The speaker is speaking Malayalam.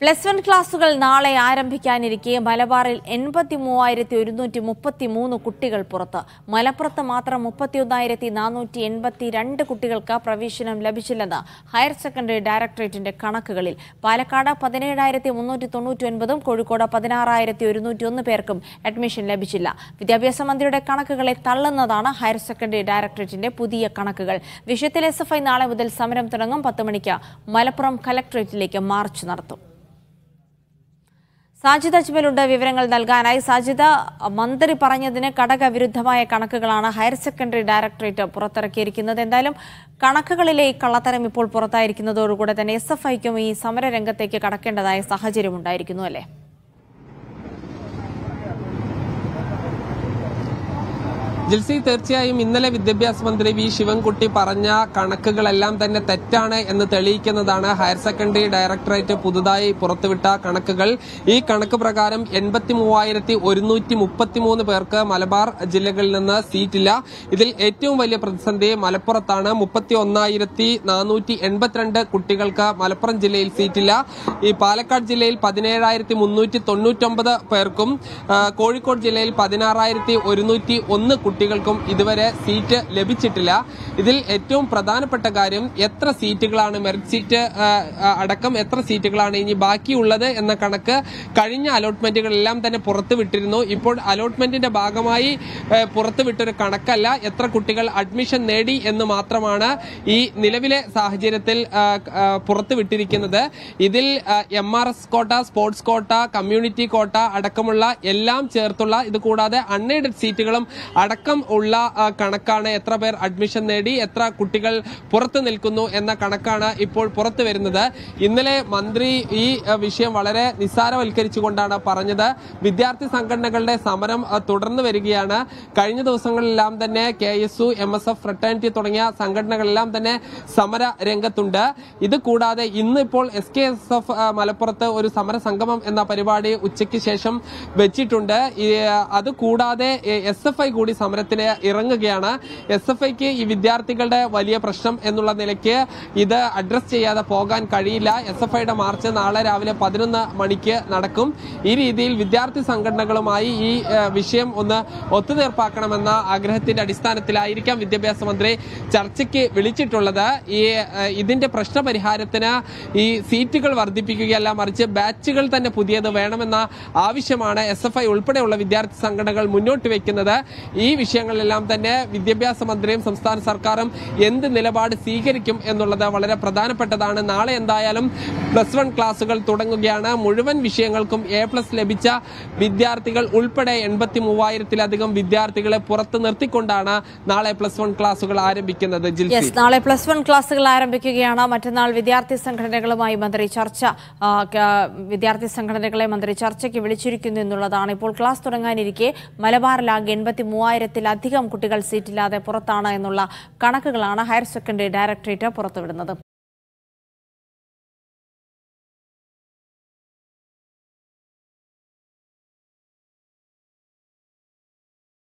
പ്ലസ് വൺ ക്ലാസുകൾ നാളെ ആരംഭിക്കാനിരിക്കെ മലബാറിൽ എൺപത്തി മൂവായിരത്തി ഒരുന്നൂറ്റി മുപ്പത്തി മൂന്ന് കുട്ടികൾ പുറത്ത് മലപ്പുറത്ത് മാത്രം മുപ്പത്തിയൊന്നായിരത്തി നാനൂറ്റി എൺപത്തി രണ്ട് കുട്ടികൾക്ക് പ്രവേശനം ലഭിച്ചില്ലെന്ന് ഹയർ സെക്കൻഡറി ഡയറക്ടറേറ്റിന്റെ കണക്കുകളിൽ പാലക്കാട് പതിനേഴായിരത്തി മുന്നൂറ്റി തൊണ്ണൂറ്റി ഒൻപതും കോഴിക്കോട് പതിനാറായിരത്തി ഒരുന്നൂറ്റി ഒന്ന് പേർക്കും അഡ്മിഷൻ ലഭിച്ചില്ല വിദ്യാഭ്യാസ മന്ത്രിയുടെ കണക്കുകളെ തള്ളുന്നതാണ് ഹയർ സെക്കൻഡറി ഡയറക്ടറേറ്റിന്റെ പുതിയ കണക്കുകൾ വിഷയത്തിൽ എസ് എഫ് ഐ നാളെ മുതൽ സമരം തുടങ്ങും പത്ത് മണിക്ക് മലപ്പുറം കലക്ടറേറ്റിലേക്ക് മാർച്ച് നടത്തും സാജിദ് അജ്മലുണ്ട് വിവരങ്ങൾ നൽകാനായി സാജിദ മന്ത്രി പറഞ്ഞതിന് ഘടകവിരുദ്ധമായ കണക്കുകളാണ് ഹയർ സെക്കൻഡറി ഡയറക്ടറേറ്റ് പുറത്തിറക്കിയിരിക്കുന്നത് എന്തായാലും കണക്കുകളിലെ ഈ കള്ളത്തരം ഇപ്പോൾ പുറത്തായിരിക്കുന്നതോടുകൂടെ തന്നെ എസ് എഫ് ഐക്കും ഈ സമരരംഗത്തേക്ക് കടക്കേണ്ടതായ സാഹചര്യം ഉണ്ടായിരിക്കുന്നു അല്ലേ ജിൽസി തീർച്ചയായും ഇന്നലെ വിദ്യാഭ്യാസ മന്ത്രി വി ശിവൻകുട്ടി പറഞ്ഞ കണക്കുകളെല്ലാം തന്നെ തെറ്റാണ് എന്ന് തെളിയിക്കുന്നതാണ് ഹയർ സെക്കൻഡറി ഡയറക്ടറേറ്റ് പുതുതായി പുറത്തുവിട്ട കണക്കുകൾ ഈ കണക്ക് പ്രകാരം എൺപത്തി മൂവായിരത്തി ഒരുന്നൂറ്റി മുപ്പത്തിമൂന്ന് പേർക്ക് മലബാർ ജില്ലകളിൽ നിന്ന് സീറ്റില്ല ഇതിൽ ഏറ്റവും വലിയ പ്രതിസന്ധി മലപ്പുറത്താണ് മുപ്പത്തി ഒന്നായിരത്തി നാനൂറ്റി എൺപത്തിരണ്ട് കുട്ടികൾക്ക് മലപ്പുറം ജില്ലയിൽ സീറ്റില്ല ഈ പാലക്കാട് ജില്ലയിൽ പതിനേഴായിരത്തി മുന്നൂറ്റി തൊണ്ണൂറ്റൊമ്പത് പേർക്കും ആ, കോഴിക്കോട് ജില്ലയിൽ പതിനാറായിരത്തി ഒരുന്നൂറ്റി ഒന്ന് കുട്ടികൾക്കും ഇതുവരെ സീറ്റ് ലഭിച്ചിട്ടില്ല ഇതിൽ ഏറ്റവും പ്രധാനപ്പെട്ട കാര്യം എത്ര സീറ്റുകളാണ് മെറിറ്റ് സീറ്റ് ആ, ആ, അടക്കം എത്ര സീറ്റുകളാണ് ഇനി ബാക്കിയുള്ളത് എന്ന കണക്ക് കഴിഞ്ഞ അലോട്ട്മെന്റുകളെല്ലാം തന്നെ പുറത്തുവിട്ടിരുന്നു ഇപ്പോൾ അലോട്ട്മെന്റിന്റെ ഭാഗമായി ആ, പുറത്തുവിട്ടൊരു കണക്കല്ല എത്ര കുട്ടികൾ അഡ്മിഷൻ നേടി എന്ന് മാത്രമാണ് ഈ നിലവിലെ സാഹചര്യത്തിൽ ആ, ആ, പുറത്തുവിട്ടിരിക്കുന്നത് ഇതിൽ M R S quota sports quota community quota അടക്കമുള്ള എല്ലാം ചേർത്തുള്ള ഇത് കൂടാതെ അൺഎയ്ഡഡ് സീറ്റുകളും അടക്കം ഉള്ള ആ, കണക്കാണ് എത്ര പേർ അഡ്മിഷൻ നേടി എത്ര കുട്ടികൾ പുറത്തു നിൽക്കുന്നു എന്ന കണക്കാണ് ഇപ്പോൾ പുറത്തു വരുന്നത് ഇന്നലെ മന്ത്രി ഈ ആ, വിഷയം വളരെ നിസ്സാരവൽക്കരിച്ചുകൊണ്ടാണ് പറഞ്ഞത് വിദ്യാർത്ഥി സംഘടനകളുടെ സമരം ആ, തുടർന്നു വരികയാണ് കഴിഞ്ഞ ദിവസങ്ങളിലെല്ലാം തന്നെ K S U M S F fraternity തുടങ്ങിയ സംഘടനകളെല്ലാം തന്നെ സമര രംഗത്തുണ്ട് ഇത് കൂടാതെ ഇന്ന് ഇപ്പോൾ എസ് കെ എസ് എഫ് മലപ്പുറത്ത് ഒരു സമര സംഗമം എന്ന പരിപാടി ഉച്ചയ്ക്ക് ശേഷം വെച്ചിട്ടുണ്ട് ഈ, അത് കൂടാതെ എസ് എഫ് ഐ കൂടി സമരത്തിന് ഇറങ്ങുകയാണ് എസ് എഫ് ഐക്ക് ഈ വിദ്യാർത്ഥികളുടെ വലിയ പ്രശ്നം എന്നുള്ള നിലയ്ക്ക് ഇത് അഡ്രസ് ചെയ്യാതെ പോകാൻ കഴിയില്ല എസ് എഫ് ഐയുടെ മാർച്ച് നാളെ രാവിലെ പതിനൊന്ന് മണിക്ക് നടക്കും ഈ രീതിയിൽ വിദ്യാർത്ഥി സംഘടനകളുമായി ഈ ഏഹ്, വിഷയം ഒന്ന് ഒത്തുതീർപ്പാക്കണമെന്ന ആഗ്രഹത്തിന്റെ അടിസ്ഥാനത്തിലായിരിക്കാം വിദ്യാഭ്യാസ മന്ത്രി ചർച്ചയ്ക്ക് വിളിച്ചിട്ടുള്ളത് ഈ ഏഹ്, ഇതിന്റെ പ്രശ്നപരിഹാരത്തിന് ഈ സീറ്റുകൾ വർദ്ധിപ്പിക്കുകയല്ല മറിച്ച് ബാച്ചുകൾ തന്നെ പുതിയത് വേണമെന്ന ആവശ്യമാണ് എസ് എഫ് ഐ ഉൾപ്പെടെയുള്ള വിദ്യാർത്ഥി സംഘടനകൾ മുന്നോട്ട് വെക്കുന്നത് ഈ വിഷയങ്ങളിലെല്ലാം തന്നെ വിദ്യാഭ്യാസ മന്ത്രിയും സംസ്ഥാന സർക്കാരും എന്ത് നിലപാട് സ്വീകരിക്കും എന്നുള്ളത് വളരെ പ്രധാനപ്പെട്ടതാണ് നാളെ എന്തായാലും പ്ലസ് വൺ ക്ലാസുകൾ തുടങ്ങുകയാണ് മുഴുവൻ വിഷയങ്ങൾക്കും എ പ്ലസ് ലഭിച്ച വിദ്യാർത്ഥികൾ ഉൾപ്പെടെ എൺപത്തി മൂവായിരത്തിലധികം വിദ്യാർത്ഥികളെ പുറത്ത് നിർത്തിക്കൊണ്ടാണ് നാളെ പ്ലസ് വൺ ക്ലാസുകൾ ആരംഭിക്കുന്നത് ജിൽസി യെസ് നാളെ പ്ലസ് വൺ ക്ലാസുകൾ ആരംഭിക്കുകയാണ് മറ്റന്നാൾ വിദ്യാർത്ഥി സംഘടനകളുമായി മന്ത്രി ചർച്ച ആ, ക- വിദ്യാർത്ഥി സംഘടനകളെ മന്ത്രി ചർച്ചയ്ക്ക് വിളിച്ചിരിക്കുന്നു എന്നുള്ളതാണ് ഇപ്പോൾ ക്ലാസ് തുടങ്ങാനിരിക്കെ മലബാറിലാകെ എൺപത്തി മൂവായിരത്തിലധികം കുട്ടികൾ സീറ്റില്ലാതെ പുറത്താണ് എന്നുള്ള കണക്കുകളാണ് ഹയർ സെക്കൻഡറി ഡയറക്ടറേറ്റ് പുറത്തുവിടുന്നത്